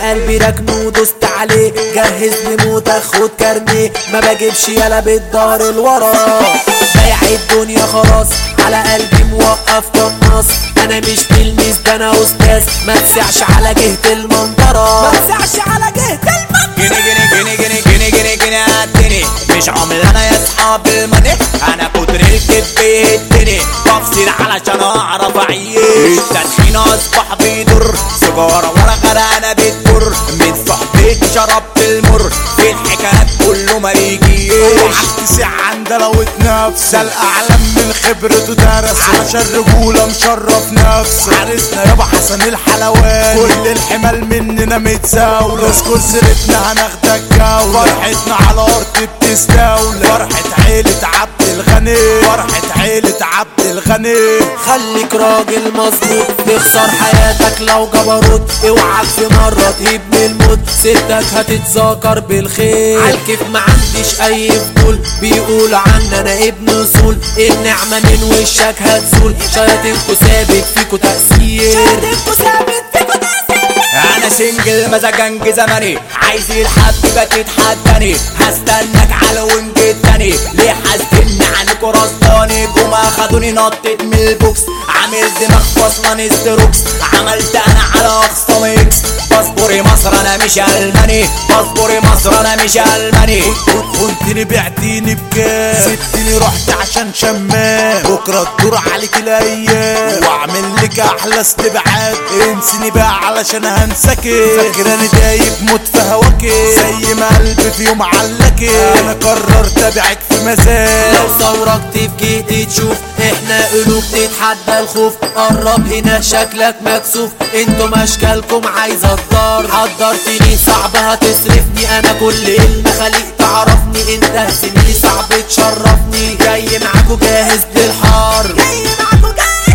انا قلبي ركنه ودوست عليه جهز لموتك خد كارنيه ما بجيبش يلا بالدار الورا بايع الدنيا خلاص على قلبي موقف قناص انا مش تلميذ ده انا استاذ ما تسعش على جهة المنظرة ما تسعش على جهة المنظرة جني جني جني جني جني جني جني عدني مش عمل انا يا اصحاب المني انا كتر الكذب بيهدني بفصل علشان اعرف اعيش التدخين اصبح بيضر سيجاره ولا غرقانه بتضر من صحبتي شربت المر في الحكايات كله ما يجيش وعكسي عند لو اتنفس الاعلم من خبرته درس عشان رجوله مشرف نفسه عرسنا يابا حسن الحلواني كل الحمال مننا متزاولة اذكر سيرتنا هناخدك جولة فرحتنا على ارض بتستولى فرحة عيلة عبد الغني فرحة عيلة عبد الغني خليك راجل مظبوط تخسر حياتك لو جبروت اوعك في مرة تهيب من الموت ستك هتتذاكر بالخير عالكيف ما عنديش اي فضول بيقولوا عني انا ابن اصول النعمة من وشك هتزول شياطينكوا ثابت فيكوا تأثير شياطينكوا ثابت فيكوا تأثير انا سنجل مزاجنج زمني عايز الحبيبة تتحداني هستناك على وينج التاني ليه حاسدني عنك رصداني جم اخدوني نطت من البوكس عامل دماغ فاصلة ستروكس عملت انا على اقصى ميكس باسبوري مصر انا مش الماني باسبوري مصر انا مش الماني خنتني بعتيني بكام سبتني رحت عشان شمام بكرة تدور عليك الايام واعمل لك احلى استبعاد انسني بقى علشان هنساكي فاكراني دايب موت في هواكي زي ما قلبي في يوم علكي انا قررت ابيعك في مزاج لو ثوركت في جهتي تشوف احنا قلوب تتحدى الخوف قرب هنا شكلك مكسوف انتم اشكالكم عايزه الدار حضرتني صعب هتصرفني انا كل المخاليق تعرفني انت سني صعب تشرفني جاي معاكو جاهز للحار جاي معاكو جاهز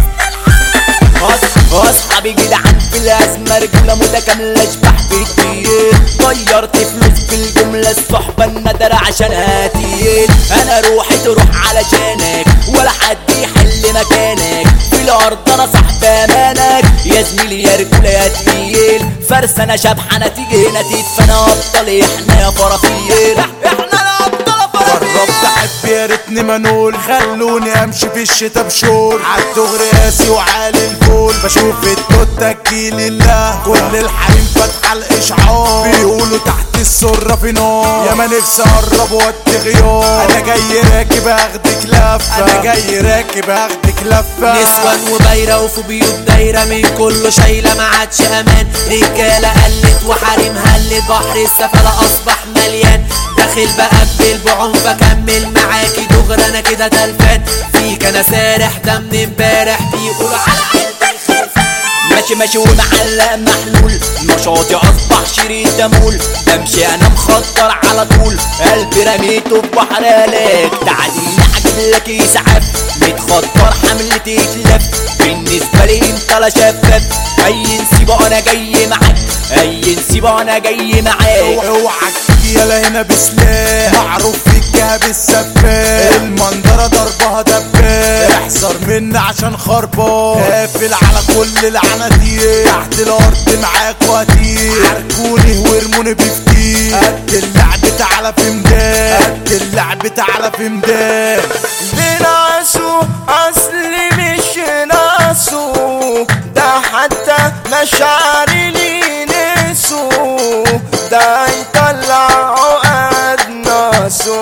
أص- اصحابي جدعان في الازمه رجوله متكامله اشبح بالكتير غيرت فلوس في الجمله الصحبه الندرة عشان هاتيل انا روحي تروح علشانك ولا حد يحل مكانك في الارض انا صاحب امانك يا زميلي يا رجوله يا تقيل فرسانه شبحانه تيجي هنا تدفن ابطال احنا يا فرافير احنا الابطال فرافير قربت احب يا ريتني منول خلوني امشي في الشتا بشور عالدغري قاسي وعالي الفول بشوف التوتة تجيل الله كل الحريم فاتحة الاشعار بيقولوا تحت السرة في نار يا ما نفسي اقرب وادي غيار انا جاي راكب اخدك لفة انا جاي راكب اخدك لفة نسوان وبايرة وفي بيوت دايرة من كله شايلة ما عادش امان رجالة قلت وحريم هلت بحر السفلة اصبح مليان داخل بقبل بعنف اكمل معاكي دغري انا كده تلفان فيك انا سارح ده من امبارح بيقولوا على عيلتك خرفان ماشي ماشي ومعلق محلول نشاطي اصبح شريط دمول بمشي انا مخطر على طول قلبي رميته في بحر هلاك تعديني عجب لك يسعف متخطر حملتي تلف بالنسبه لي انت لا شفاف اي نسيبه انا جاي معاك اي نسيبه انا جاي معاك اوعك تيجي يلا هنا بسلاح معروف فيك بالسفاح المنظرة ضربها دباح احذر مني عشان خربان قافل على كل العناتير تحت الارض معاك وهتير عركوني ورموني بفتير قد اللعب تعالى في مدان قد اللعب تعالى في مدان بناسو اصلي مش ناسو ده حتى مشاعري لي نسو ده يطلعوا قد ناسو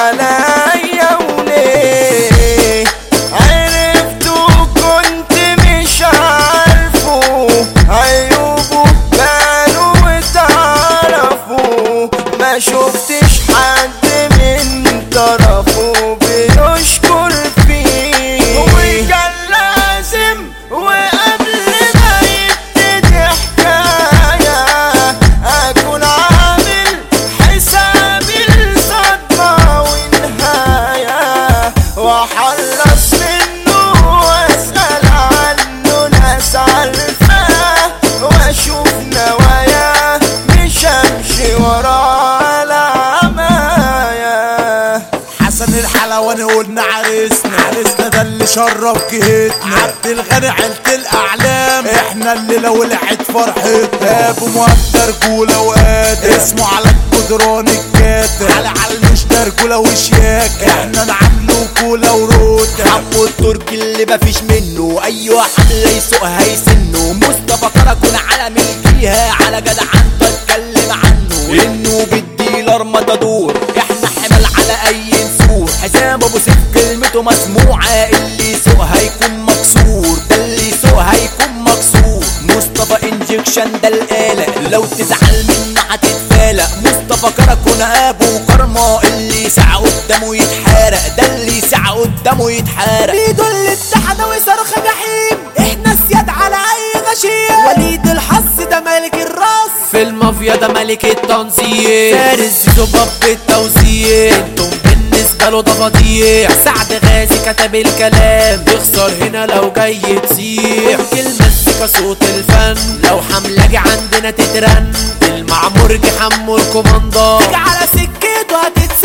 عليا وليه عرفتوا كنت مش عارفه عيوبه بانوا وتعرفوا ما شفتش حد من طرفه بيشكر فيه وكان لازم وقبل ما يبتدي حكاية أكون عامل حسابي الصدمة والنهاية وأحرص منه وأسأل عنه ناس عارفاه وأشوف نواياه مش أمشي وراه العماية حسن الحلواني قلنا عريسنا عريسنا ده اللي شرف جهتنا عبد الغني عيلة الاعلام احنا انا الليلة ولعت فرحتي ابو مؤثر رجولة وقادر اسمه على الجدران الكاتر على علمش ده رجولة وشياكة احنا نعمله كولا وروتة حمو التركي اللي مفيش منه ايوه حمله يسوقها يسنه مصطفى كركون على ملكيها على جدع انت اتكلم عنه انه بالديلر متدور احنا حمل على اي نسور حسام ابو سيف كلمته مسموعه اللي يسوقها يكون مكسور ده اللي يسوقها يكون مكسور مصطفى انجكشن ده الآلة لو تزعل منه هتتفالق مصطفى كركون ابو كرمة اللي يسعى قدامه يتحارق ده اللي يسعى قدامه يتحارق ميدو اللي اتحدى وصرخ جحيم احنا السياد على اي غشيم وليد الحظ ده ملك الراس في المافيا ده ملك التنظيم فارس زيزو باب التوزيع انتم بالنسبة له ده فضيع سعد غازي كتب الكلام يخسر هنا لو جاي تصيح المزيكا صوت الفن لو حملة عندنا تترن المعمور جه حمو الكوماندا تيجي على سكته هتتسجن